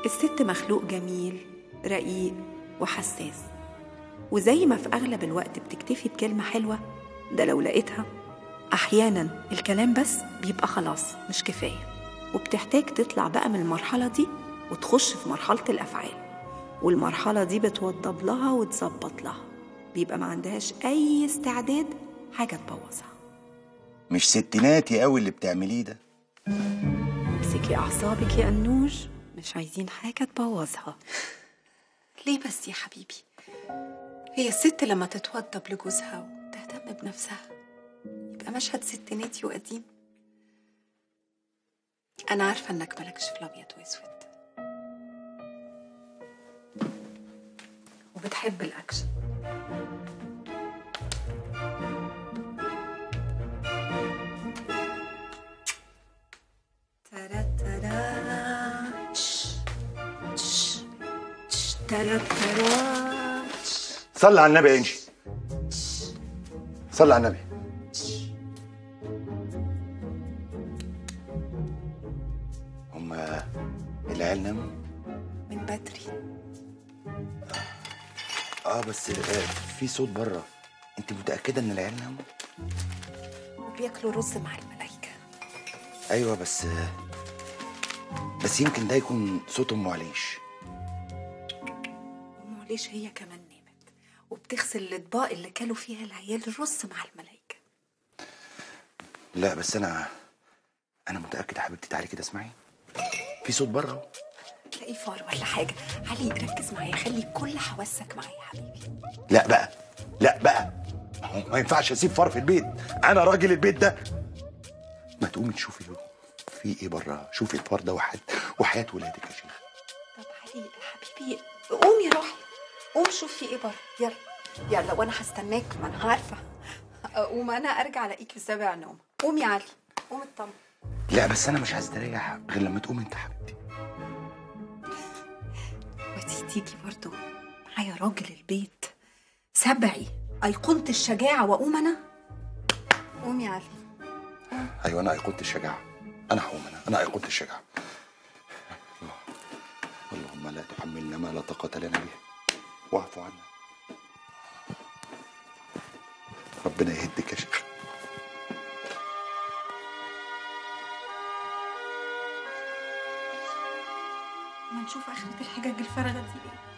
الست مخلوق جميل رقيق وحساس وزي ما في أغلب الوقت بتكتفي بكلمة حلوة ده لو لقيتها أحيانا الكلام بس بيبقى خلاص مش كفاية وبتحتاج تطلع بقى من المرحلة دي وتخش في مرحلة الأفعال والمرحلة دي بتوضب لها وتظبط لها بيبقى ما عندهاش أي استعداد حاجة تبوظها مش ستيناتي قوي اللي بتعمليه ده امسكي أعصابك يا أنوج مش عايزين حاجة تبوظها ليه بس يا حبيبي هي الست لما تتوضب لجوزها وتهتم بنفسها يبقى مشهد ستيناتي وقديم أنا عارفة إنك مالكش في الأبيض وأسود وبتحب الأكشن ترى ترى تش تش تش ترى ترى تش صلي على النبي يا انجي صلي على النبي هما العيال ناموا من بدري اه بس آه، في صوت بره انت متاكده ان العيال ناموا وبياكلوا رز مع الملايكة ايوه بس آه، بس يمكن ده يكون صوت ام عليش أم ليش هي كمان نامت وبتغسل الأطباق اللي كلوا فيها العيال الرز مع الملايكة لا بس انا انا متاكد يا حبيبتي تعالي كده اسمعي في صوت بره أهو. تلاقي فار ولا حاجة علي ركز معايا خلي كل حواسك معايا يا حبيبي لا بقى لا بقى ما هو ما ينفعش اسيب فار في البيت انا راجل البيت ده ما تقومي تشوفي في ايه بره شوفي الفار ده وحد وحياه ولادك يا شيخ طب علي يا حبيبي قوم يا روحي قوم شوف في ايه بره يلا يلا وانا هستناك ما انا عارفة اقوم انا ارجع الاقيك في سابع نوم قوم يا علي قوم اطمن لا بس انا مش هستريح غير لما تقوم انت حبيبتي ودي تيجي برضو معايا راجل البيت سبعي أيقونة الشجاعة وأقوم أنا قوم يا علي ايوه انا ايقونه الشجاعه انا هقوم انا انا ايقونه الشجاعه الله. اللهم لا تحملنا ما لا طاقه لنا به واعف عنا ربنا يهدك يا شيخ ما نشوف آخرة الحجج الفارغة دي إيه